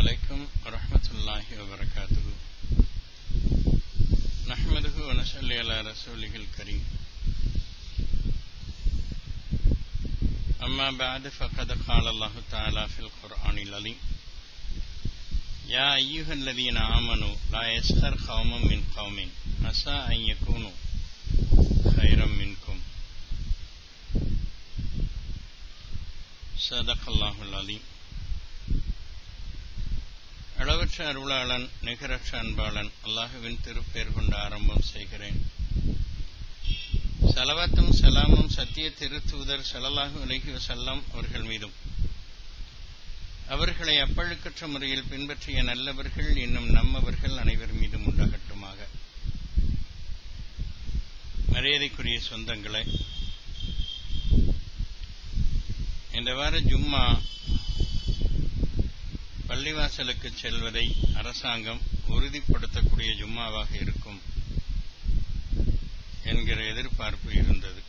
عليكم ورحمة الله وبركاته نحمده ونصلي على رسوله الكريم أما بعد فقد قال الله تعالى في القرآن العظيم يا أيها الذين آمنوا لا يسخر قوم من قوم عسى أن يكونوا خيرا منكم صدق الله العظيم அளவற்ற அருளாளன் நிகரற்ற அன்பாளன் அல்லாஹுவின் திருப்பெயர் கொண்டு ஆரம்பம் செய்கிறேன் சலவாத்தும் சலாமும் சத்திய திருத்தூதர் சலல்லாஹு அலஹி வசல்லாம் அவர்கள் மீதும் அவர்களை அப்பழுக்கற்ற முறையில் பின்பற்றிய நல்லவர்கள் இன்னும் நம்மவர்கள் அனைவர் மீதும் உண்டாகட்டுமாக மரியாதைக்குரிய சொந்தங்களே இந்த வார ஜும்மா பள்ளிவாசலுக்கு செல்வதை அரசாங்கம் உறுதிப்படுத்தக்கூடிய ஜும்மாவாக இருக்கும் என்கிற எதிர்பார்ப்பு இருந்தது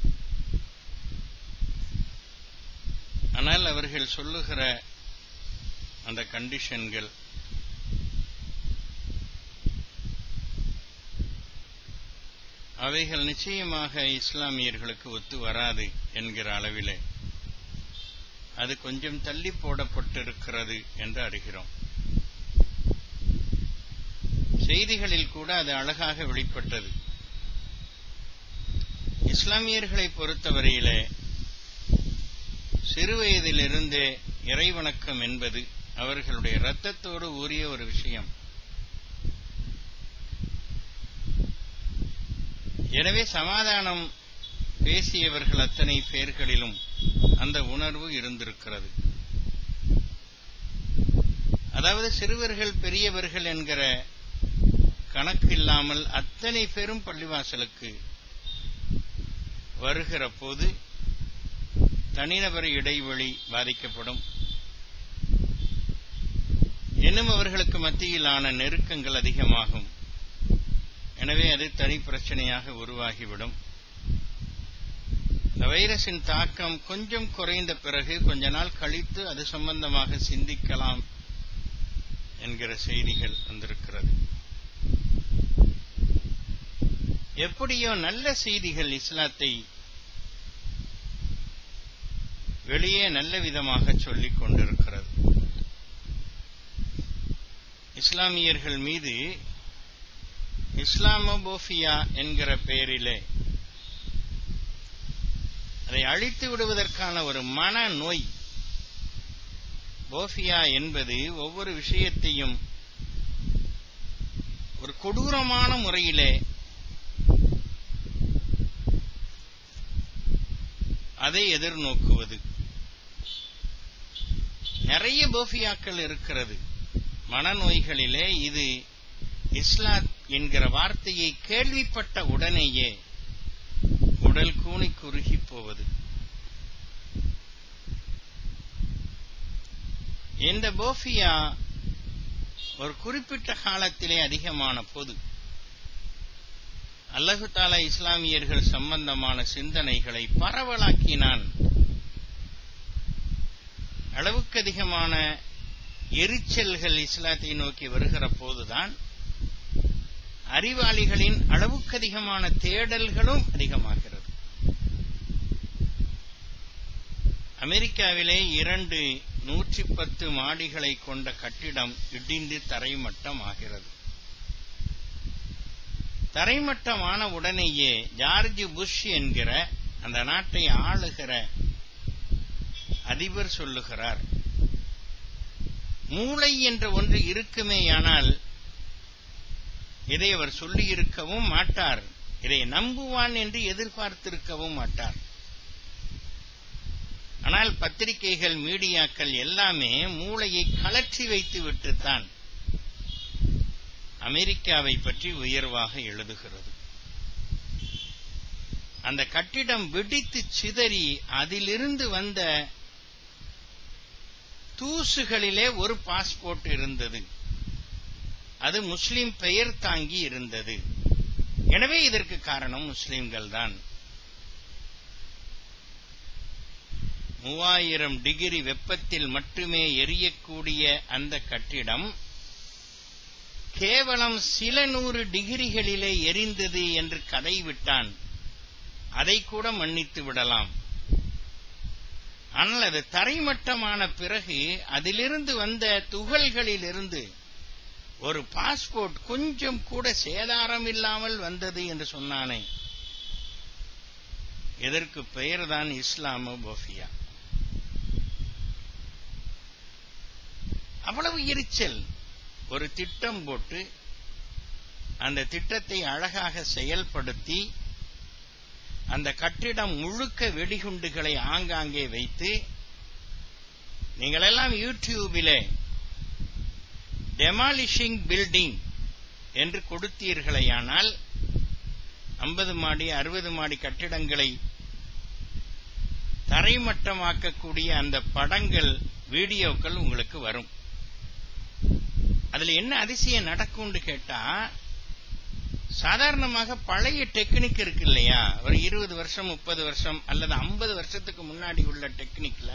ஆனால் அவர்கள் சொல்லுகிற அந்த கண்டிஷன்கள் அவைகள் நிச்சயமாக இஸ்லாமியர்களுக்கு ஒத்து வராது என்கிற அளவிலே அது கொஞ்சம் தள்ளி போடப்பட்டிருக்கிறது என்று அறிகிறோம் செய்திகளில் கூட அது அழகாக வெளிப்பட்டது இஸ்லாமியர்களை பொறுத்தவரையிலே சிறுவயதிலிருந்தே இறைவணக்கம் என்பது அவர்களுடைய இரத்தத்தோடு ஊறிய ஒரு விஷயம் எனவே சமாதானம் பேசியவர்கள் அத்தனை பேர்களிலும் அந்த உணர்வு இருந்திருக்கிறது அதாவது சிறுவர்கள் பெரியவர்கள் என்கிற கணக்கில்லாமல் அத்தனை பேரும் பள்ளிவாசலுக்கு வருகிற போது தனிநபர் இடைவெளி பாதிக்கப்படும் இன்னும் அவர்களுக்கு மத்தியிலான நெருக்கங்கள் அதிகமாகும் எனவே அது தனி பிரச்சனையாக உருவாகிவிடும் இந்த வைரஸின் தாக்கம் கொஞ்சம் குறைந்த பிறகு கொஞ்ச நாள் கழித்து அது சம்பந்தமாக சிந்திக்கலாம் என்கிற செய்திகள் வந்திருக்கிறது எப்படியோ நல்ல செய்திகள் இஸ்லாத்தை வெளியே நல்ல விதமாக சொல்லிக் கொண்டிருக்கிறது இஸ்லாமியர்கள் மீது இஸ்லாமோபோபியா என்கிற பெயரிலே அதை அழித்து விடுவதற்கான ஒரு மன நோய் போஃபியா என்பது ஒவ்வொரு விஷயத்தையும் ஒரு கொடூரமான முறையிலே அதை எதிர்நோக்குவது நிறைய போஃபியாக்கள் இருக்கிறது மனநோய்களிலே இது இஸ்லாத் என்கிற வார்த்தையை கேள்விப்பட்ட உடனேயே உடல் கூணி குறுகி போவது இந்த போஃபியா ஒரு குறிப்பிட்ட காலத்திலே அதிகமான போது அல்லாஹு தாலா இஸ்லாமியர்கள் சம்பந்தமான சிந்தனைகளை பரவலாக்கினான் அளவுக்கு அதிகமான எரிச்சல்கள் இஸ்லாத்தை நோக்கி வருகிற போதுதான் அறிவாளிகளின் அளவுக்கு அதிகமான தேடல்களும் அதிகமாகிறது அமெரிக்காவிலே இரண்டு நூற்றி பத்து மாடிகளை கொண்ட கட்டிடம் இடிந்து தரைமட்டம் ஆகிறது தரைமட்டமான உடனேயே ஜார்ஜ் புஷ் என்கிற அந்த நாட்டை ஆளுகிற அதிபர் சொல்லுகிறார் மூளை என்ற ஒன்று இருக்குமேயானால் இதை அவர் சொல்லியிருக்கவும் மாட்டார் இதை நம்புவான் என்று எதிர்பார்த்திருக்கவும் மாட்டார் ஆனால் பத்திரிகைகள் மீடியாக்கள் எல்லாமே மூளையை கலற்றி வைத்து விட்டுத்தான் அமெரிக்காவை பற்றி உயர்வாக எழுதுகிறது அந்த கட்டிடம் வெடித்து சிதறி அதிலிருந்து வந்த தூசுகளிலே ஒரு பாஸ்போர்ட் இருந்தது அது முஸ்லிம் பெயர் தாங்கி இருந்தது எனவே இதற்கு காரணம் முஸ்லிம்கள் தான் மூவாயிரம் டிகிரி வெப்பத்தில் மட்டுமே எரியக்கூடிய அந்த கட்டிடம் கேவலம் சில நூறு டிகிரிகளிலே எரிந்தது என்று கதை விட்டான் அதை கூட மன்னித்து விடலாம் ஆனால் அது தரைமட்டமான பிறகு அதிலிருந்து வந்த துகள்களிலிருந்து ஒரு பாஸ்போர்ட் கொஞ்சம் கூட சேதாரம் இல்லாமல் வந்தது என்று சொன்னானே இதற்கு பெயர்தான் இஸ்லாமோபோபியா அவ்வளவு எரிச்சல் ஒரு திட்டம் போட்டு அந்த திட்டத்தை அழகாக செயல்படுத்தி அந்த கட்டிடம் முழுக்க வெடிகுண்டுகளை ஆங்காங்கே வைத்து நீங்களெல்லாம் யூடியூபிலே டெமாலிஷிங் பில்டிங் என்று கொடுத்தீர்களேயானால் ஐம்பது மாடி அறுபது மாடி கட்டிடங்களை தரைமட்டமாக்கக்கூடிய அந்த படங்கள் வீடியோக்கள் உங்களுக்கு வரும் அதுல என்ன அதிசயம் நடக்கும்னு கேட்டா சாதாரணமாக பழைய டெக்னிக் இருக்கு இல்லையா ஒரு இருபது வருஷம் முப்பது வருஷம் அல்லது ஐம்பது வருஷத்துக்கு முன்னாடி உள்ள டெக்னிக்ல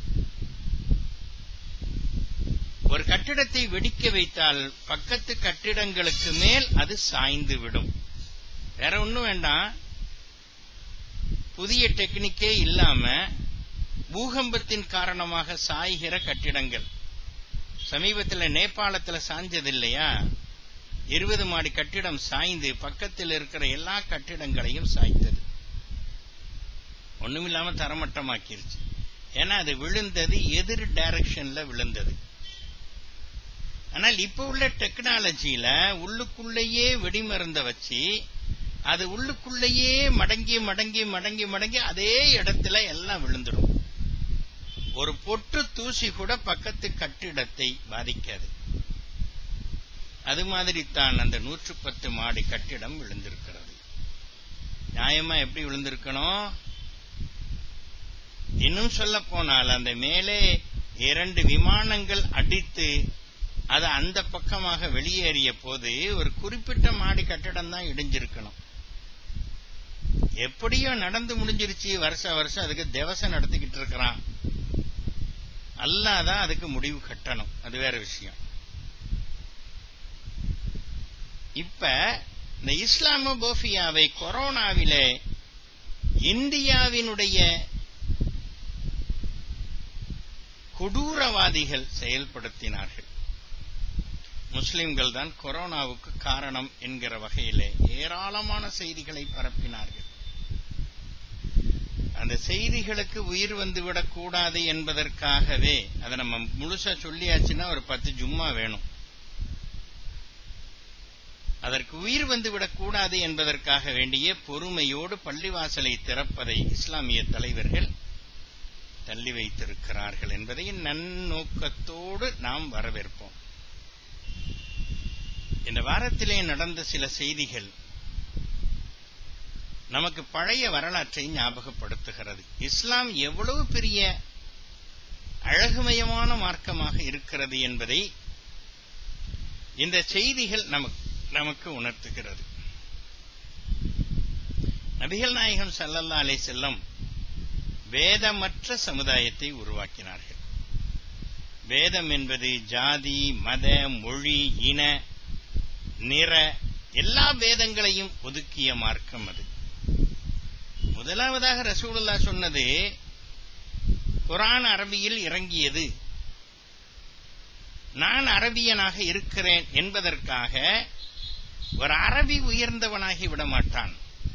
ஒரு கட்டிடத்தை வெடிக்க வைத்தால் பக்கத்து கட்டிடங்களுக்கு மேல் அது சாய்ந்து விடும் வேற ஒண்ணும் வேண்டாம் புதிய டெக்னிக்கே இல்லாம பூகம்பத்தின் காரணமாக சாய்கிற கட்டிடங்கள் சமீபத்தில் நேபாளத்தில் சாஞ்சது இல்லையா இருபது மாடி கட்டிடம் சாய்ந்து பக்கத்தில் இருக்கிற எல்லா கட்டிடங்களையும் சாய்த்தது ஒண்ணுமில்லாம தரமட்டமாக்கிருச்சு ஏன்னா அது விழுந்தது எதிர் டைரக்ஷன்ல விழுந்தது ஆனால் இப்ப உள்ள டெக்னாலஜியில உள்ளுக்குள்ளேயே வெடிமருந்த வச்சு அது உள்ளுக்குள்ளேயே மடங்கி மடங்கி மடங்கி மடங்கி அதே இடத்துல எல்லாம் விழுந்துடும் ஒரு பொட்டு தூசி கூட பக்கத்து கட்டிடத்தை பாதிக்காது அது மாதிரி தான் அந்த நூற்று பத்து மாடி கட்டிடம் விழுந்திருக்கிறது நியாயமா எப்படி விழுந்திருக்கணும் இன்னும் சொல்ல போனால் அந்த மேலே இரண்டு விமானங்கள் அடித்து அது அந்த பக்கமாக வெளியேறிய போது ஒரு குறிப்பிட்ட மாடி கட்டிடம் தான் இடிஞ்சிருக்கணும் எப்படியோ நடந்து முடிஞ்சிருச்சு வருஷ வருஷம் அதுக்கு தேவசம் நடத்திக்கிட்டு இருக்கிறான் அல்லாதான் அதுக்கு முடிவு கட்டணும் அது வேற விஷயம் இப்ப இந்த இஸ்லாமோபோபியாவை கொரோனாவிலே இந்தியாவினுடைய கொடூரவாதிகள் செயல்படுத்தினார்கள் முஸ்லிம்கள் தான் கொரோனாவுக்கு காரணம் என்கிற வகையிலே ஏராளமான செய்திகளை பரப்பினார்கள் அந்த செய்திகளுக்கு உயிர் வந்துவிடக் கூடாது என்பதற்காகவே அதை நம்ம முழுசா சொல்லியாச்சுன்னா ஒரு பத்து ஜும்மா வேணும் அதற்கு உயிர் வந்துவிடக் கூடாது என்பதற்காக வேண்டிய பொறுமையோடு பள்ளிவாசலை திறப்பதை இஸ்லாமிய தலைவர்கள் தள்ளி வைத்திருக்கிறார்கள் என்பதை நன்னோக்கத்தோடு நாம் வரவேற்போம் இந்த வாரத்திலே நடந்த சில செய்திகள் நமக்கு பழைய வரலாற்றை ஞாபகப்படுத்துகிறது இஸ்லாம் எவ்வளவு பெரிய அழகுமயமான மார்க்கமாக இருக்கிறது என்பதை இந்த செய்திகள் நமக்கு நமக்கு உணர்த்துகிறது நபிகள் நாயகம் சல்லல்லா அலை செல்லம் வேதமற்ற சமுதாயத்தை உருவாக்கினார்கள் வேதம் என்பது ஜாதி மத மொழி இன நிற எல்லா வேதங்களையும் ஒதுக்கிய மார்க்கம் அது முதலாவதாக ரசூலுல்லா சொன்னது குரான் அரபியில் இறங்கியது நான் அரபியனாக இருக்கிறேன் என்பதற்காக ஒரு அரபி உயர்ந்தவனாகி விட மாட்டான்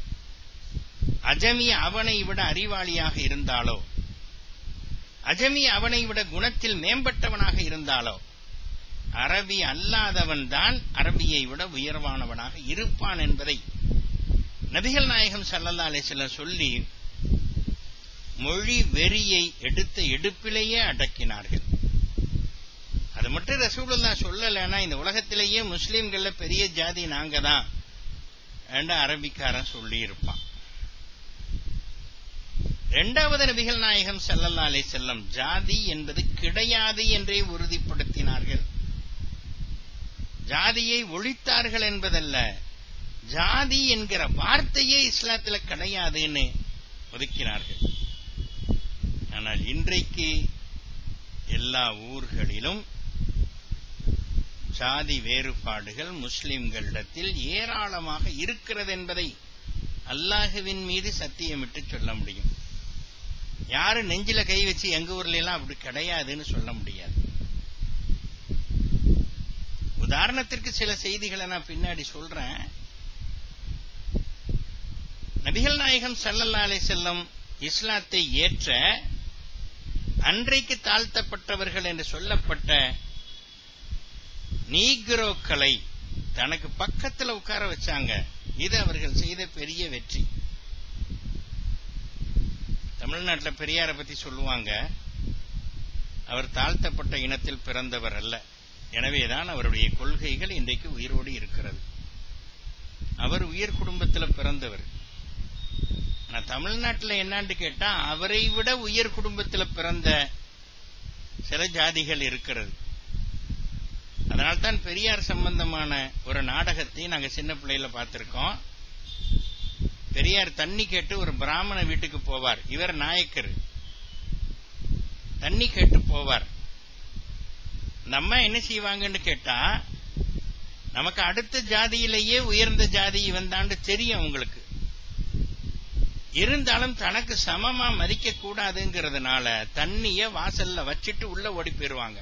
அஜமி அவனை விட அறிவாளியாக இருந்தாலோ அஜமி அவனை விட குணத்தில் மேம்பட்டவனாக இருந்தாலோ அரபி அல்லாதவன் தான் அரபியை விட உயர்வானவனாக இருப்பான் என்பதை நபிகள் நாயகம் சல்லல்லா அலிஸ்லாம் சொல்லி மொழி வெறியை எடுத்த எடுப்பிலேயே அடக்கினார்கள் அது மட்டும் ரசூலுல்லா சொல்லலைன்னா இந்த உலகத்திலேயே முஸ்லீம்கள்ல பெரிய ஜாதி நாங்க தான் என்று அரபிக்காரன் சொல்லி இருப்பான் இரண்டாவது நபிகள் நாயகம் செல்லல்லா அலை செல்லம் ஜாதி என்பது கிடையாது என்றே உறுதிப்படுத்தினார்கள் ஜாதியை ஒழித்தார்கள் என்பதல்ல ஜாதி என்கிற வார்த்தையே இஸ்லாத்துல கிடையாதுன்னு ஒதுக்கினார்கள் ஆனால் இன்றைக்கு எல்லா ஊர்களிலும் சாதி வேறுபாடுகள் முஸ்லிம்களிடத்தில் ஏராளமாக இருக்கிறது என்பதை அல்லாஹுவின் மீது சத்தியமிட்டு சொல்ல முடியும் யாரு நெஞ்சில கை வச்சு எங்க ஊர்ல எல்லாம் அப்படி கிடையாதுன்னு சொல்ல முடியாது உதாரணத்திற்கு சில செய்திகளை நான் பின்னாடி சொல்றேன் நபிகள் நாயகம் சல்லல்லா அலை செல்லம் இஸ்லாத்தை ஏற்ற அன்றைக்கு தாழ்த்தப்பட்டவர்கள் என்று சொல்லப்பட்ட நீக்ரோக்களை தனக்கு பக்கத்துல உட்கார வச்சாங்க இது அவர்கள் செய்த பெரிய வெற்றி தமிழ்நாட்டில் பெரியாரை பத்தி சொல்லுவாங்க அவர் தாழ்த்தப்பட்ட இனத்தில் பிறந்தவர் அல்ல எனவேதான் அவருடைய கொள்கைகள் இன்றைக்கு உயிரோடு இருக்கிறது அவர் உயர் குடும்பத்தில் பிறந்தவர் ஆனா தமிழ்நாட்டில் என்னான்னு கேட்டா அவரை விட உயர் குடும்பத்தில் பிறந்த சில ஜாதிகள் இருக்கிறது அதனால்தான் பெரியார் சம்பந்தமான ஒரு நாடகத்தை நாங்க சின்ன பிள்ளையில பார்த்திருக்கோம் பெரியார் தண்ணி கேட்டு ஒரு பிராமண வீட்டுக்கு போவார் இவர் நாயக்கர் தண்ணி கேட்டு போவார் நம்ம என்ன செய்வாங்கன்னு கேட்டா நமக்கு அடுத்த ஜாதியிலேயே உயர்ந்த ஜாதி இவன் தாண்டு தெரியும் அவங்களுக்கு இருந்தாலும் தனக்கு சமமா மதிக்க கூடாதுங்கிறதுனால தண்ணிய வாசல்ல வச்சிட்டு உள்ள ஓடி போயிருவாங்க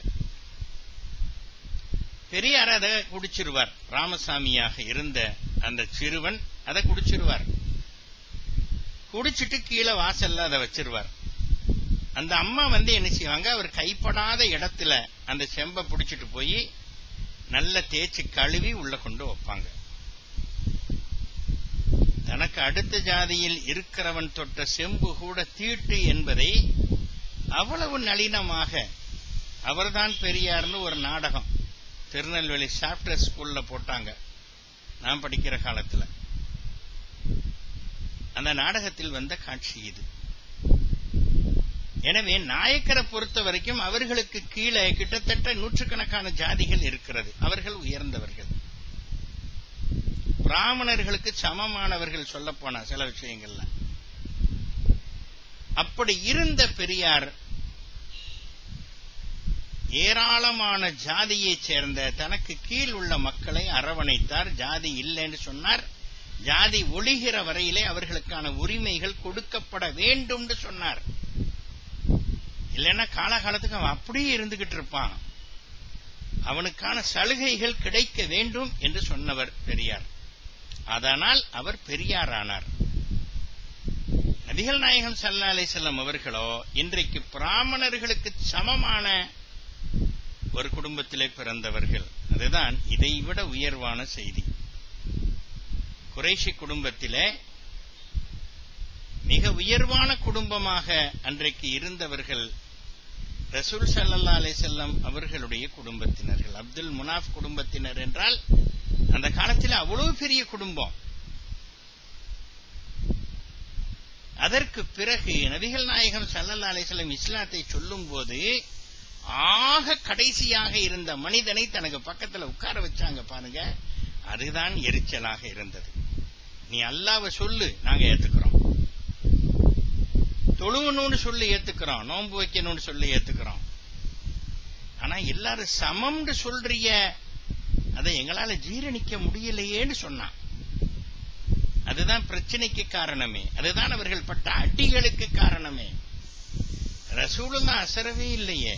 பெரியார் அதை குடிச்சிருவார் ராமசாமியாக இருந்த அந்த சிறுவன் அதை குடிச்சிருவார் குடிச்சிட்டு கீழே வாசல்ல அதை வச்சிருவார் அந்த அம்மா வந்து என்ன செய்வாங்க அவர் கைப்படாத இடத்துல அந்த செம்ப பிடிச்சிட்டு போய் நல்ல தேய்ச்சி கழுவி உள்ள கொண்டு வைப்பாங்க தனக்கு அடுத்த ஜாதியில் இருக்கிறவன் தொட்ட செம்பு கூட தீட்டு என்பதை அவ்வளவு நளினமாக அவர்தான் பெரியார்னு ஒரு நாடகம் திருநெல்வேலி சாப்டர் ஸ்கூல்ல போட்டாங்க நான் படிக்கிற காலத்துல அந்த நாடகத்தில் வந்த காட்சி இது எனவே நாயக்கரை பொறுத்த வரைக்கும் அவர்களுக்கு கீழே கிட்டத்தட்ட நூற்றுக்கணக்கான ஜாதிகள் இருக்கிறது அவர்கள் உயர்ந்தவர்கள் பிராமணர்களுக்கு சமமானவர்கள் சொல்ல போன சில விஷயங்கள்ல அப்படி இருந்த பெரியார் ஏராளமான ஜாதியைச் சேர்ந்த தனக்கு கீழ் உள்ள மக்களை அரவணைத்தார் ஜாதி இல்லைன்னு சொன்னார் ஜாதி ஒளிகிற வரையிலே அவர்களுக்கான உரிமைகள் கொடுக்கப்பட வேண்டும் சொன்னார் இல்லைன்னா காலகாலத்துக்கு அவன் அப்படியே இருந்துகிட்டு இருப்பான் அவனுக்கான சலுகைகள் கிடைக்க வேண்டும் என்று சொன்னவர் பெரியார் அதனால் அவர் பெரியார் ஆனார் நபிகள் நாயகம் சல்லா அலை செல்லம் அவர்களோ இன்றைக்கு பிராமணர்களுக்கு சமமான ஒரு குடும்பத்திலே பிறந்தவர்கள் அதுதான் இதைவிட உயர்வான செய்தி குறைஷி குடும்பத்திலே மிக உயர்வான குடும்பமாக அன்றைக்கு இருந்தவர்கள் ரசூல் சல்லா அலை செல்லம் அவர்களுடைய குடும்பத்தினர்கள் அப்துல் முனாஃப் குடும்பத்தினர் என்றால் அந்த காலத்தில் அவ்வளவு பெரிய குடும்பம் அதற்கு பிறகு நபிகள் நாயகம் சல்லல்லா அலிஸ்லம் இஸ்லாத்தை சொல்லும் போது ஆக கடைசியாக இருந்த மனிதனை தனக்கு பக்கத்துல உட்கார வச்சாங்க பாருங்க அதுதான் எரிச்சலாக இருந்தது நீ அல்லாவ சொல்லு நாங்க ஏத்துக்கிறோம் தொழுவணும்னு சொல்லி ஏத்துக்கிறோம் நோன்பு வைக்கணும்னு சொல்லி ஏத்துக்கிறோம் ஆனா எல்லாரும் சமம்னு சொல்றிய அதை எங்களால ஜீரணிக்க முடியலையேன்னு சொன்னான் அதுதான் பிரச்சனைக்கு காரணமே அதுதான் அவர்கள் பட்ட அடிகளுக்கு காரணமே ரசூலுல்லா அசரவே இல்லையே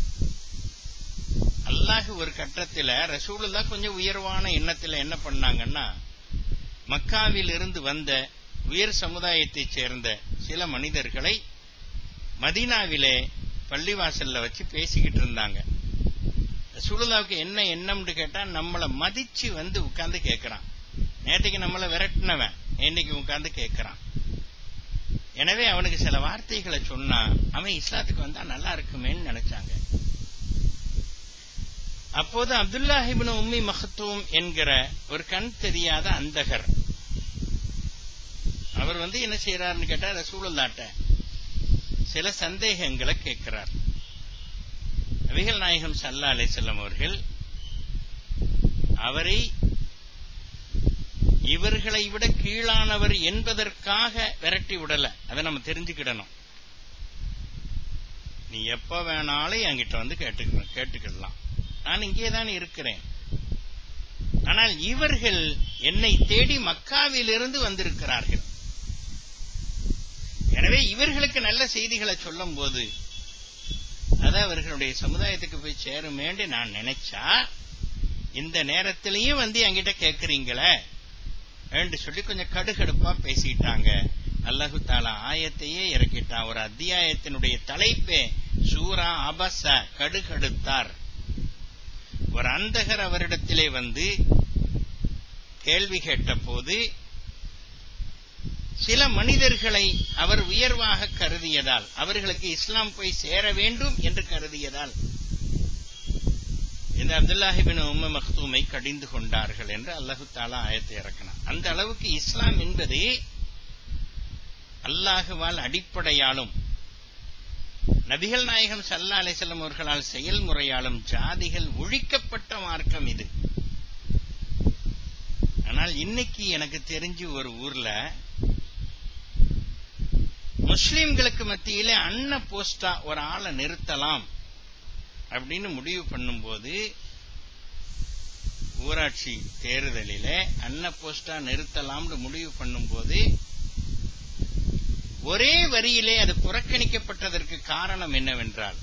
அல்லாஹ் ஒரு கட்டத்தில் ரசூலுல்லா கொஞ்சம் உயர்வான எண்ணத்தில் என்ன பண்ணாங்கன்னா மக்காவில் இருந்து வந்த உயர் சமுதாயத்தைச் சேர்ந்த சில மனிதர்களை மதீனாவிலே பள்ளிவாசல்ல வச்சு பேசிக்கிட்டு இருந்தாங்க ரசூலுல்லாவுக்கு என்ன எண்ணம்னு கேட்டா நம்மளை மதிச்சு வந்து உட்கார்ந்து கேட்கிறான் நேற்றுக்கு நம்மளை விரட்டினவன் இன்னைக்கு உட்கார்ந்து கேட்கிறான் எனவே அவனுக்கு சில வார்த்தைகளை சொன்னா அவன் இஸ்லாத்துக்கு வந்தா நல்லா இருக்குமேன்னு நினைச்சாங்க அப்போது அப்துல்லாஹிபின் உம்மி மஹத்தூம் என்கிற ஒரு கண் தெரியாத அந்தகர் அவர் வந்து என்ன செய்யறாருன்னு கேட்டா ரசூலுல்லாட்ட சில சந்தேகங்களை கேட்கிறார் நபிகள் நாயகம் சல்லா அலை செல்லம் அவர்கள் அவரை இவர்களை விட கீழானவர் என்பதற்காக விரட்டி விடல அதை நம்ம தெரிஞ்சுக்கிடணும் நீ எப்ப வேணாலும் என்கிட்ட வந்து கேட்டுக்க கேட்டுக்கிடலாம் நான் இங்கே தான் இருக்கிறேன் ஆனால் இவர்கள் என்னை தேடி மக்காவிலிருந்து வந்திருக்கிறார்கள் எனவே இவர்களுக்கு நல்ல செய்திகளை சொல்லும் போது அது அவர்களுடைய சமுதாயத்துக்கு போய் சேருமேன்னு நான் நினைச்சா இந்த நேரத்திலையும் வந்து என்கிட்ட கேக்குறீங்களே என்று சொல்லி கொஞ்சம் கடுகடுப்பா பேசிட்டாங்க அல்லாஹு தாலா ஆயத்தையே இறக்கிட்டான் ஒரு அத்தியாயத்தினுடைய தலைப்பே சூரா அபச கடுகடுத்தார் ஒரு அந்தகர் அவரிடத்திலே வந்து கேள்வி கேட்ட போது சில மனிதர்களை அவர் உயர்வாக கருதியதால் அவர்களுக்கு இஸ்லாம் போய் சேர வேண்டும் என்று கருதியதால் இந்த அப்துல்லாஹிபின் உம்ம மக்தூமை கடிந்து கொண்டார்கள் என்று அல்லாஹு தாலா ஆயத்தை இறக்கினார் அந்த அளவுக்கு இஸ்லாம் என்பது அல்லாஹுவால் அடிப்படையாலும் நபிகள் நாயகம் சல்லா அலிசல்லம் அவர்களால் செயல்முறையாலும் ஜாதிகள் ஒழிக்கப்பட்ட மார்க்கம் இது ஆனால் இன்னைக்கு எனக்கு தெரிஞ்சு ஒரு ஊர்ல முஸ்லிம்களுக்கு மத்தியிலே அன்ன போஸ்டா ஒரு ஆளை நிறுத்தலாம் அப்படின்னு முடிவு பண்ணும்போது ஊராட்சி தேர்தலில அன்ன போஸ்டா நிறுத்தலாம்னு முடிவு பண்ணும்போது ஒரே வரியிலே அது புறக்கணிக்கப்பட்டதற்கு காரணம் என்னவென்றால்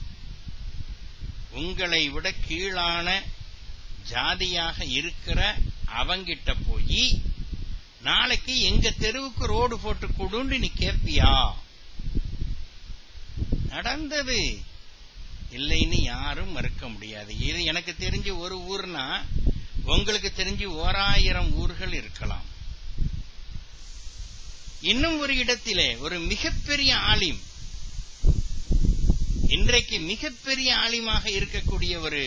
உங்களை விட கீழான ஜாதியாக இருக்கிற அவங்கிட்ட போய் நாளைக்கு எங்க தெருவுக்கு ரோடு போட்டு கொடுன்னு நீ கேப்பியா நடந்தது இல்லைன்னு யாரும் மறுக்க முடியாது இது எனக்கு தெரிஞ்சு ஒரு ஊர்னா உங்களுக்கு தெரிஞ்சு ஓராயிரம் ஊர்கள் இருக்கலாம் இன்னும் ஒரு இடத்திலே ஒரு மிகப்பெரிய ஆலிம் இன்றைக்கு மிகப்பெரிய ஆலிமாக இருக்கக்கூடிய ஒரு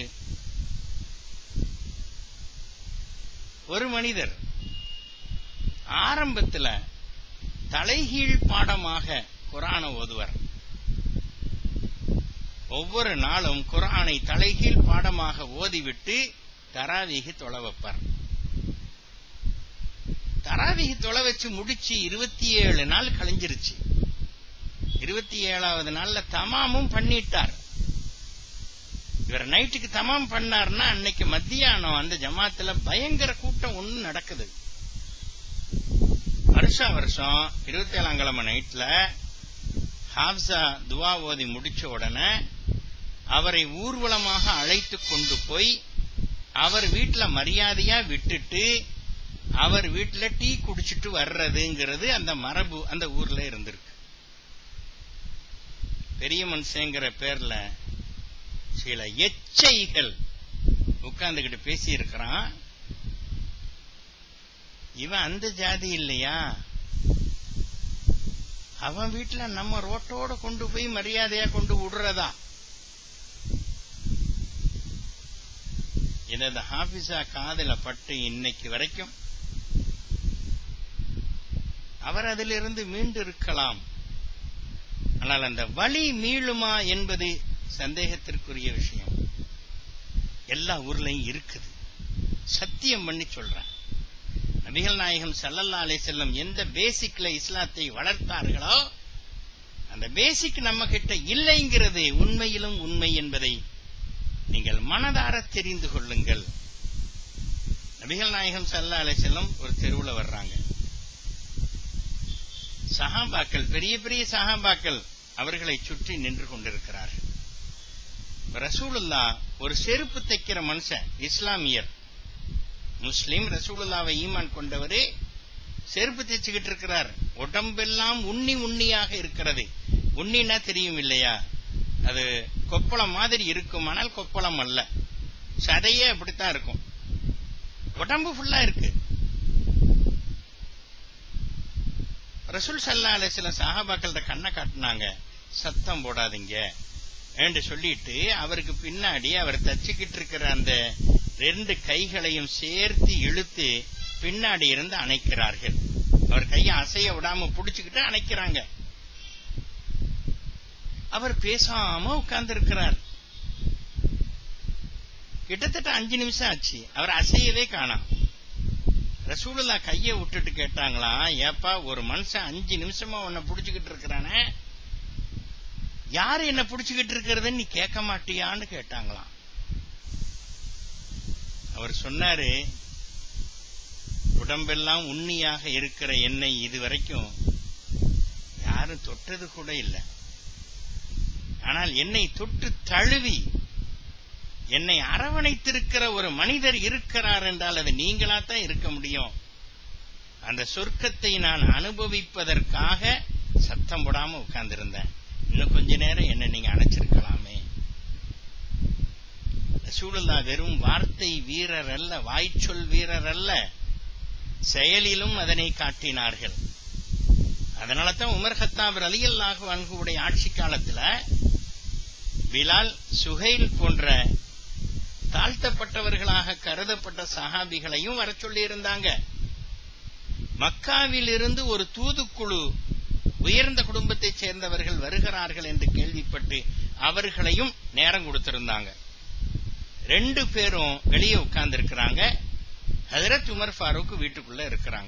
ஒரு மனிதர் ஆரம்பத்துல தலைகீழ் பாடமாக குரான ஓதுவர் ஒவ்வொரு நாளும் குரானை தலைகீழ் பாடமாக ஓதிவிட்டு தராவீகி தொலை வைப்பார் தராவீகி தொலை வச்சு முடிச்சு இருபத்தி ஏழு நாள் கழிஞ்சிருச்சு இருபத்தி ஏழாவது நாள்ல தமாமும் பண்ணிட்டார் இவர் நைட்டுக்கு தமாம் பண்ணார்னா அன்னைக்கு மத்தியானம் அந்த ஜமாத்துல பயங்கர கூட்டம் ஒண்ணு நடக்குது வருஷம் வருஷம் இருபத்தி ஏழாம் கிழமை நைட்ல ஹாப்சா துவா ஓதி முடிச்ச உடனே அவரை ஊர்வலமாக அழைத்து கொண்டு போய் அவர் வீட்டுல மரியாதையா விட்டுட்டு அவர் வீட்டுல டீ குடிச்சிட்டு வர்றதுங்கிறது அந்த மரபு அந்த ஊர்ல இருந்திருக்கு பெரிய மனுஷங்கிற பேர்ல சில எச்சைகள் உட்கார்ந்துகிட்டு பேசி இருக்கிறான் இவன் அந்த ஜாதி இல்லையா அவன் வீட்டுல நம்ம ரோட்டோட கொண்டு போய் மரியாதையா கொண்டு விடுறதா இத இந்த ஹாபிஸா காதல பட்டு இன்னைக்கு வரைக்கும் அவர் அதிலிருந்து மீண்டு இருக்கலாம் ஆனால் அந்த வழி மீளுமா என்பது சந்தேகத்திற்குரிய விஷயம் எல்லா ஊர்லயும் இருக்குது சத்தியம் பண்ணி சொல்றேன் நபிகள் நாயகம் சல்லல்லா அலை செல்லம் எந்த பேசிக்ல இஸ்லாத்தை வளர்த்தார்களோ அந்த பேசிக் நம்ம கிட்ட இல்லைங்கிறது உண்மையிலும் உண்மை என்பதை நீங்கள் மனதார தெரிந்து கொள்ளுங்கள் நபிகள் நாயகம் சல்லா அலை செல்லம் ஒரு தெருவுல வர்றாங்க சஹாபாக்கள் பெரிய பெரிய சஹாபாக்கள் அவர்களை சுற்றி நின்று கொண்டிருக்கிறார்கள் ரசூலுல்லா ஒரு செருப்பு தைக்கிற மனுஷன் இஸ்லாமியர் முஸ்லிம் ரசூலுல்லாவை ஈமான் கொண்டவரே செருப்பு தைச்சுக்கிட்டு இருக்கிறார் உடம்பெல்லாம் உண்ணி உண்ணியாக இருக்கிறது உண்ணினா தெரியும் இல்லையா அது கொப்பளம் மாதிரி இருக்கும் ஆனால் கொப்பளம் அல்ல சதையே அப்படித்தான் இருக்கும் உடம்பு ஃபுல்லா இருக்கு ரசூல் சல்லா அலை சில சஹாபாக்கள்கிட்ட கண்ணை காட்டினாங்க சத்தம் போடாதீங்க என்று சொல்லிட்டு அவருக்கு பின்னாடி அவர் தச்சுக்கிட்டு இருக்கிற அந்த ரெண்டு கைகளையும் சேர்த்து இழுத்து பின்னாடி இருந்து அணைக்கிறார்கள் அவர் கையை அசைய விடாம புடிச்சுக்கிட்டு அணைக்கிறாங்க அவர் பேசாம உட்கார்ந்து இருக்கிறார் கிட்டத்தட்ட அஞ்சு நிமிஷம் ஆச்சு அவர் அசையவே காணாம் ரசூலுல்லா கைய விட்டுட்டு கேட்டாங்களா ஏப்பா ஒரு மனுஷன் அஞ்சு நிமிஷமா உன்னை புடிச்சுக்கிட்டு இருக்கிறானே யாரு என்ன புடிச்சுக்கிட்டு இருக்கிறதுன்னு நீ கேட்க மாட்டியான்னு கேட்டாங்களாம் அவர் சொன்னாரு உடம்பெல்லாம் உண்ணியாக இருக்கிற என்னை இதுவரைக்கும் யாரும் தொட்டது கூட இல்லை ஆனால் என்னை தொட்டு தழுவி என்னை அரவணைத்திருக்கிற ஒரு மனிதர் இருக்கிறார் என்றால் அது நீங்களாத்தான் இருக்க முடியும் அந்த சொர்க்கத்தை நான் அனுபவிப்பதற்காக சத்தம் போடாம உட்கார்ந்திருந்தேன் இன்னும் கொஞ்ச நேரம் என்ன நீங்க அணைச்சிருக்கலாமே ரசூலுல்லா வெறும் வார்த்தை வீரர் அல்ல வாய்ச்சொல் வீரர் அல்ல செயலிலும் அதனை காட்டினார்கள் அதனால தான் உமர் ஹத்தாப் அலியல்லாஹு அன்குடைய ஆட்சி காலத்துல பிலால் சுஹைல் போன்ற தாழ்த்தப்பட்டவர்களாக கருதப்பட்ட சஹாபிகளையும் வர சொல்லி இருந்தாங்க மக்காவில் இருந்து ஒரு தூதுக்குழு உயர்ந்த குடும்பத்தைச் சேர்ந்தவர்கள் வருகிறார்கள் என்று கேள்விப்பட்டு அவர்களையும் நேரம் கொடுத்திருந்தாங்க ரெண்டு பேரும் வெளியே உட்கார்ந்து இருக்கிறாங்க ஹசரத் உமர் ஃபாரூக் வீட்டுக்குள்ள இருக்கிறாங்க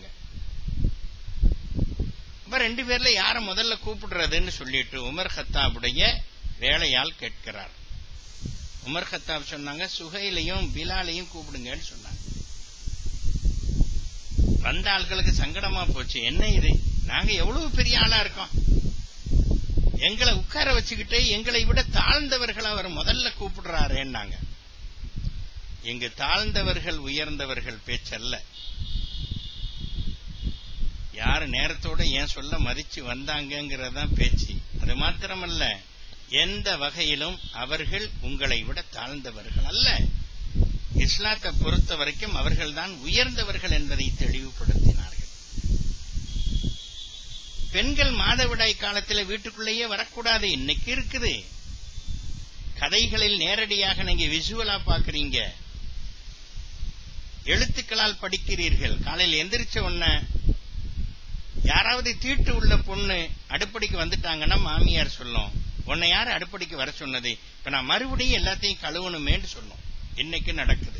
அப்ப ரெண்டு பேர்ல யார முதல்ல கூப்பிடுறதுன்னு சொல்லிட்டு உமர் ஹத்தாபுடைய வேலையால் கேட்கிறார் உமர் ஹத்தாப் சொன்னாங்க சுகையிலையும் பிலாலையும் கூப்பிடுங்கன்னு சொன்னாங்க வந்த ஆட்களுக்கு சங்கடமா போச்சு என்ன இது நாங்க எவ்வளவு பெரிய ஆளா இருக்கோம் எங்களை உட்கார வச்சுக்கிட்டு எங்களை விட தாழ்ந்தவர்கள் அவர் முதல்ல கூப்பிடுறாருன்னாங்க இங்கு தாழ்ந்தவர்கள் உயர்ந்தவர்கள் பேச்சல்ல யாரு நேரத்தோட ஏன் சொல்ல மதிச்சு வந்தாங்கிறதான் பேச்சு அது மாத்திரமல்ல எந்த வகையிலும் அவர்கள் உங்களை விட தாழ்ந்தவர்கள் அல்ல இஸ்லாத்தை பொறுத்த வரைக்கும் அவர்கள்தான் உயர்ந்தவர்கள் என்பதை தெளிவுபடுத்தினார்கள் பெண்கள் மாதவிடாய் காலத்தில் வீட்டுக்குள்ளேயே வரக்கூடாது இன்னைக்கு இருக்குது கதைகளில் நேரடியாக நீங்க விசுவலா பாக்குறீங்க எழுத்துக்களால் படிக்கிறீர்கள் காலையில் எந்திரிச்ச உடனே யாராவது தீட்டு உள்ள பொண்ணு அடுப்படிக்கு வந்துட்டாங்கன்னா மாமியார் சொல்லும் உன்னை யாரு அடுப்படிக்கு வர சொன்னது இப்ப நான் மறுபடியும் எல்லாத்தையும் கழுவணுமேன்னு சொன்னோம் இன்னைக்கு நடக்குது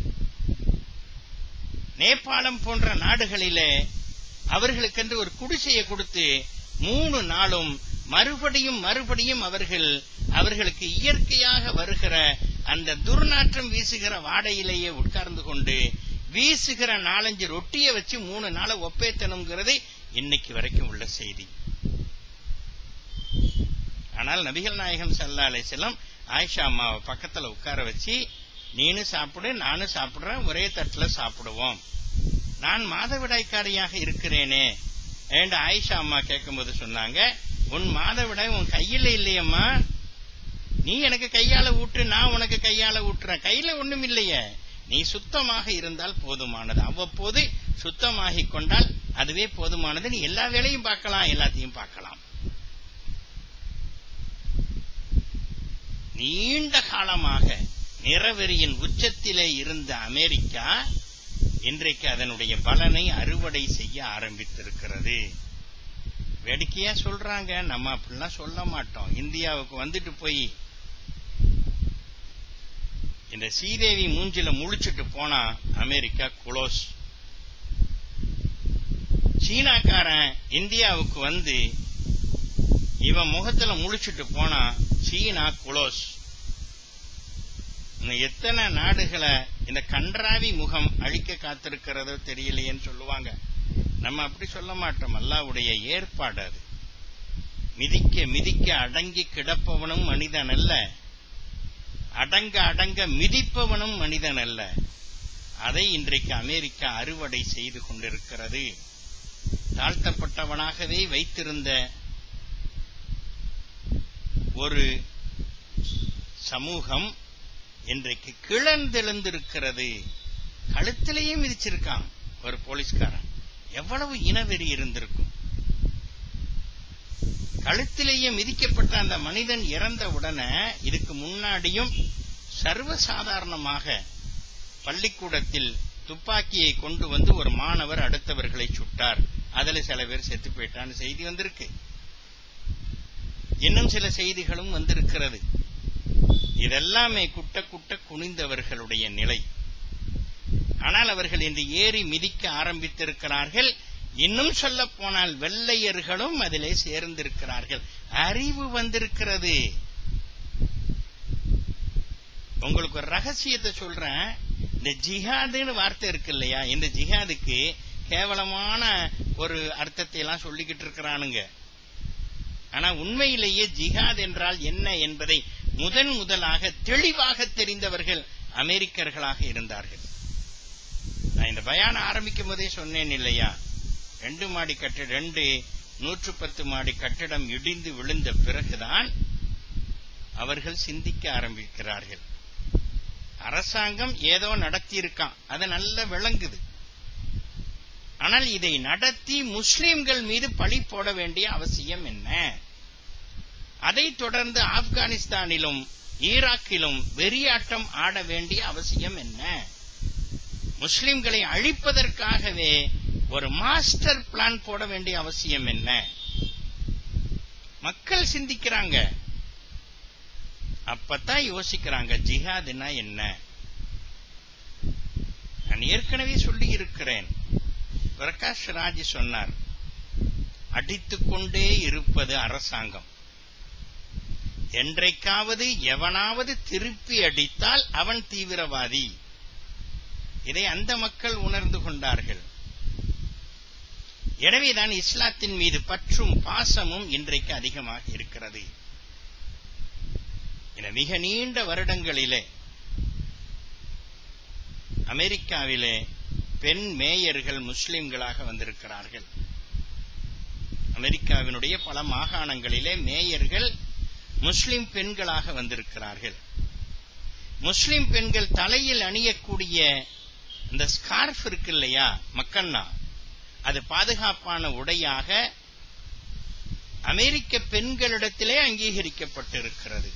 நேபாளம் போன்ற நாடுகளிலே அவர்களுக்கென்று ஒரு குடிசையை கொடுத்து மூணு நாளும் மறுபடியும் மறுபடியும் அவர்கள் அவர்களுக்கு இயற்கையாக வருகிற அந்த துர்நாற்றம் வீசுகிற வாடையிலேயே உட்கார்ந்து கொண்டு வீசுகிற நாலஞ்சு ரொட்டியை வச்சு மூணு நாளை ஒப்பேத்தணுங்கிறது இன்னைக்கு வரைக்கும் உள்ள செய்தி ஆனால் நபிகள் நாயகம் சல்லா அலிசல்லாம் ஆயிஷா அம்மாவை பக்கத்துல உட்கார வச்சு நீனும் சாப்பிடு நானும் சாப்பிடுறேன் ஒரே தட்டுல சாப்பிடுவோம் நான் மாதவிடாய்க்காரியாக இருக்கிறேனே என்று ஆயிஷா அம்மா கேட்கும்போது சொன்னாங்க உன் மாதவிடாய் உன் கையில இல்லையம்மா நீ எனக்கு கையால ஊட்டு நான் உனக்கு கையால ஊட்டுறேன் கையில ஒண்ணும் இல்லையே நீ சுத்தமாக இருந்தால் போதுமானது அவ்வப்போது சுத்தமாகி கொண்டால் அதுவே போதுமானது நீ எல்லா வேலையும் பார்க்கலாம் எல்லாத்தையும் பார்க்கலாம் நீண்ட காலமாக நிறவெறியின் உச்சத்திலே இருந்த அமெரிக்கா இன்றைக்கு அதனுடைய பலனை அறுவடை செய்ய ஆரம்பித்திருக்கிறது வேடிக்கையா சொல்றாங்க நம்ம அப்படிலாம் சொல்ல மாட்டோம் இந்தியாவுக்கு வந்துட்டு போய் இந்த சீதேவி மூஞ்சில முழிச்சிட்டு போனா அமெரிக்கா குளோஸ் சீனாக்காரன் இந்தியாவுக்கு வந்து இவன் முகத்துல முழிச்சிட்டு போனா சீனா குளோஸ் இன்னும் எத்தனை நாடுகளை இந்த கன்றாவி முகம் அழிக்க காத்திருக்கிறதோ தெரியலையேன்னு சொல்லுவாங்க நம்ம அப்படி சொல்ல மாட்டோம் அல்லாவுடைய ஏற்பாடு அது மிதிக்க மிதிக்க அடங்கி கிடப்பவனும் மனிதன் அல்ல அடங்க அடங்க மிதிப்பவனும் மனிதன் அல்ல அதை இன்றைக்கு அமெரிக்கா அறுவடை செய்து கொண்டிருக்கிறது தாழ்த்தப்பட்டவனாகவே வைத்திருந்த ஒரு சமூகம் இன்றைக்கு கிளர்ந்தெழுந்திருக்கிறது கழுத்திலேயே மிதிச்சிருக்கான் ஒரு போலீஸ்காரன் எவ்வளவு இனவெறி இருந்திருக்கும் கழுத்திலேயே மிதிக்கப்பட்ட அந்த மனிதன் இறந்த உடனே இதுக்கு முன்னாடியும் சர்வசாதாரணமாக பள்ளிக்கூடத்தில் துப்பாக்கியை கொண்டு வந்து ஒரு மாணவர் அடுத்தவர்களை சுட்டார் அதுல சில பேர் செத்து போயிட்டான்னு செய்தி வந்திருக்கு இன்னும் சில செய்திகளும் வந்திருக்கிறது இதெல்லாமே குட்ட குட்ட குனிந்தவர்களுடைய நிலை ஆனால் அவர்கள் இன்று ஏறி மிதிக்க ஆரம்பித்திருக்கிறார்கள் இன்னும் சொல்ல போனால் வெள்ளையர்களும் அதிலே சேர்ந்திருக்கிறார்கள் அறிவு வந்திருக்கிறது உங்களுக்கு ஒரு ரகசியத்தை சொல்றேன் இந்த ஜிஹாதுன்னு வார்த்தை இருக்கு இல்லையா இந்த ஜிஹாதுக்கு கேவலமான ஒரு அர்த்தத்தை எல்லாம் சொல்லிக்கிட்டு இருக்கிறானுங்க ஆனா உண்மையிலேயே ஜிஹாத் என்றால் என்ன என்பதை முதன் முதலாக தெளிவாக தெரிந்தவர்கள் அமெரிக்கர்களாக இருந்தார்கள் நான் இந்த பயான ஆரம்பிக்கும் போதே சொன்னேன் இல்லையா ரெண்டு மாடி கட்டிட ரெண்டு நூற்று பத்து மாடி கட்டிடம் இடிந்து விழுந்த பிறகுதான் அவர்கள் சிந்திக்க ஆரம்பிக்கிறார்கள் அரசாங்கம் ஏதோ நடத்தியிருக்கான் அது நல்ல விளங்குது ஆனால் இதை நடத்தி முஸ்லிம்கள் மீது பழி போட வேண்டிய அவசியம் என்ன அதைத் தொடர்ந்து ஆப்கானிஸ்தானிலும் ஈராக்கிலும் வெறியாட்டம் ஆட வேண்டிய அவசியம் என்ன முஸ்லிம்களை அழிப்பதற்காகவே ஒரு மாஸ்டர் பிளான் போட வேண்டிய அவசியம் என்ன மக்கள் சிந்திக்கிறாங்க அப்பதான் யோசிக்கிறாங்க ஜிஹாதுனா என்ன நான் ஏற்கனவே சொல்லி இருக்கிறேன் பிரகாஷ் ராஜ் சொன்னார் அடித்துக்கொண்டே இருப்பது அரசாங்கம் என்றைக்காவது எவனாவது திருப்பி அடித்தால் அவன் தீவிரவாதி இதை அந்த மக்கள் உணர்ந்து கொண்டார்கள் எனவேதான் இஸ்லாத்தின் மீது பற்றும் பாசமும் இன்றைக்கு அதிகமாக இருக்கிறது என மிக நீண்ட வருடங்களிலே அமெரிக்காவிலே பெண் மேயர்கள் முஸ்லிம்களாக வந்திருக்கிறார்கள் அமெரிக்காவினுடைய பல மாகாணங்களிலே மேயர்கள் முஸ்லிம் பெண்களாக வந்திருக்கிறார்கள் முஸ்லிம் பெண்கள் தலையில் அணியக்கூடிய இந்த ஸ்கார்ஃப் இருக்கு இல்லையா மக்கண்ணா அது பாதுகாப்பான உடையாக அமெரிக்க பெண்களிடத்திலே அங்கீகரிக்கப்பட்டிருக்கிறது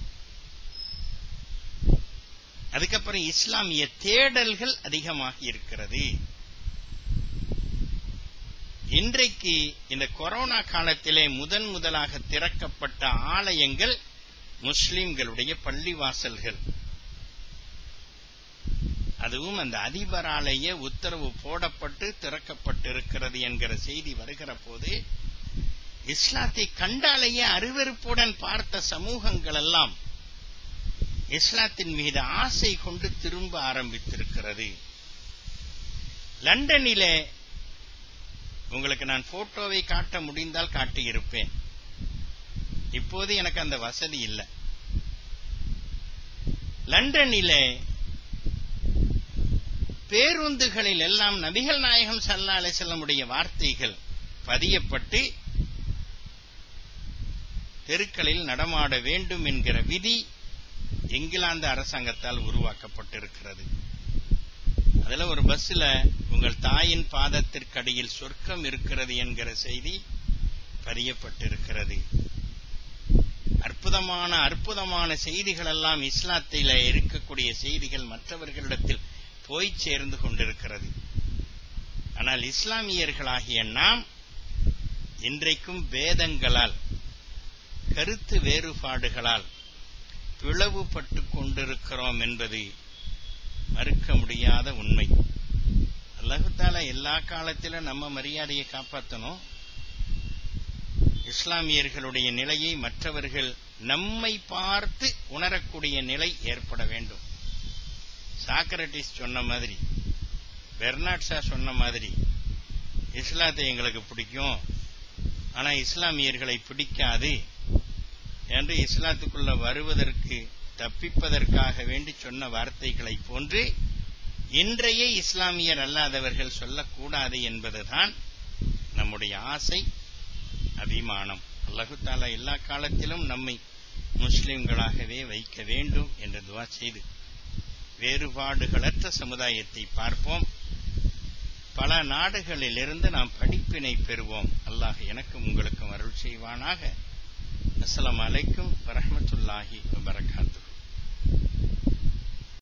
அதுக்கப்புறம் இஸ்லாமிய தேடல்கள் அதிகமாக இருக்கிறது இன்றைக்கு இந்த கொரோனா காலத்திலே முதன் முதலாக திறக்கப்பட்ட ஆலயங்கள் முஸ்லிம்களுடைய பள்ளிவாசல்கள் அதுவும் அந்த அதிபராலேயே உத்தரவு போடப்பட்டு திறக்கப்பட்டிருக்கிறது என்கிற செய்தி வருகிற போது இஸ்லாத்தை கண்டாலேயே அருவருப்புடன் பார்த்த சமூகங்கள் எல்லாம் இஸ்லாத்தின் மீது ஆசை கொண்டு திரும்ப ஆரம்பித்திருக்கிறது லண்டனிலே உங்களுக்கு நான் போட்டோவை காட்ட முடிந்தால் காட்டியிருப்பேன் இப்போது எனக்கு அந்த வசதி இல்லை லண்டனிலே பேருந்துகளில் எல்லாம் நபிகள் நாயகம் சல்லா அலிசல்லமுடைய வார்த்தைகள் பதியப்பட்டு தெருக்களில் நடமாட வேண்டும் என்கிற விதி இங்கிலாந்து அரசாங்கத்தால் உருவாக்கப்பட்டிருக்கிறது அதுல ஒரு பஸ்ல உங்கள் தாயின் பாதத்திற்கடியில் சொர்க்கம் இருக்கிறது என்கிற செய்தி பதியப்பட்டிருக்கிறது அற்புதமான அற்புதமான செய்திகள் எல்லாம் இஸ்லாத்தில இருக்கக்கூடிய செய்திகள் மற்றவர்களிடத்தில் போய் சேர்ந்து கொண்டிருக்கிறது ஆனால் இஸ்லாமியர்களாகிய நாம் இன்றைக்கும் வேதங்களால் கருத்து வேறுபாடுகளால் பிளவுபட்டு கொண்டிருக்கிறோம் என்பது மறுக்க முடியாத உண்மை அல்லாஹுத்தால எல்லா காலத்திலும் நம்ம மரியாதையை காப்பாற்றணும் இஸ்லாமியர்களுடைய நிலையை மற்றவர்கள் நம்மை பார்த்து உணரக்கூடிய நிலை ஏற்பட வேண்டும் சாக்ரட்டிஸ் சொன்ன மாதிரி பெர்னாட்ஸா சொன்ன மாதிரி இஸ்லாத்தை எங்களுக்கு பிடிக்கும் ஆனா இஸ்லாமியர்களை பிடிக்காது என்று இஸ்லாத்துக்குள்ள வருவதற்கு தப்பிப்பதற்காக வேண்டி சொன்ன வார்த்தைகளை போன்று இன்றைய இஸ்லாமியர் அல்லாதவர்கள் சொல்லக்கூடாது என்பதுதான் நம்முடைய ஆசை அபிமானம் அல்லாஹுத்தாலா எல்லா காலத்திலும் நம்மை முஸ்லிம்களாகவே வைக்க வேண்டும் என்று துவா செய்து வேறுபாடுகளற்ற சமுதாயத்தை பார்ப்போம் பல நாடுகளிலிருந்து நாம் படிப்பினை பெறுவோம் அல்லாஹ் எனக்கும் உங்களுக்கும் அருள் செய்வானாக அஸ்லாம் அலைக்கும் வரமத்துல்லாஹி வபரகாத்து